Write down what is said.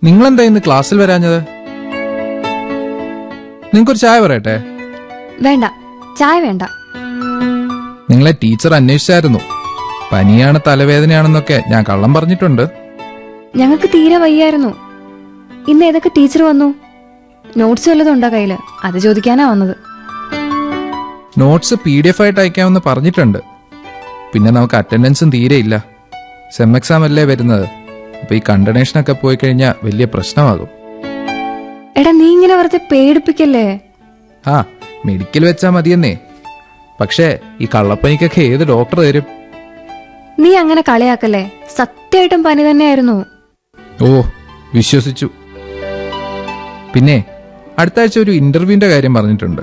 നിങ്ങളെന്താ ഇന്ന് ക്ലാസ്സിൽ വരാഞ്ഞത് നിങ്ങൾക്കൊരു ചായ പറയട്ടെ വേണ്ട ചായ വേണ്ട നിങ്ങളെ ടീച്ചർ അന്വേഷിച്ചായിരുന്നു പനിയാണ് തലവേദനയാണെന്നൊക്കെ ഞാൻ കള്ളം പറഞ്ഞിട്ടുണ്ട് ഞങ്ങൾക്ക് തീരെ വയ്യായിരുന്നു ഇന്ന് ഏതൊക്കെ ടീച്ചർ വന്നു നോട്ട്സ് വല്ലതും ഉണ്ടോ കയ്യില് അത് ചോദിക്കാനാ വന്നത് നോട്ട്സ് പി ഡി എഫ് ആയിട്ട് അയക്കാമെന്ന് പറഞ്ഞിട്ടുണ്ട് പിന്നെ നമുക്ക് അറ്റൻഡൻസും തീരെയില്ല സെം എക്സാം അല്ലേ വരുന്നത് അപ്പൊ ഈ കണ്ടനേഷനൊക്കെ പോയി കഴിഞ്ഞാൽ വലിയ പ്രശ്നമാകും എടാ നീ ഇങ്ങനെ വെറുതെ പേടിപ്പിക്കല്ലേ ആ മെഡിക്കൽ വെച്ചാ മതിയെന്നേ പക്ഷേ ഈ കള്ളപ്പനിക്കൊക്കെ ഏത് ഡോക്ടർ തരും നീ അങ്ങനെ കളിയാക്കല്ലേ സത്യമായിട്ടും പനി തന്നെയായിരുന്നു ഓ വിശ്വസിച്ചു പിന്നെ അടുത്ത ആഴ്ച ഒരു ഇന്റർവ്യൂവിന്റെ കാര്യം പറഞ്ഞിട്ടുണ്ട്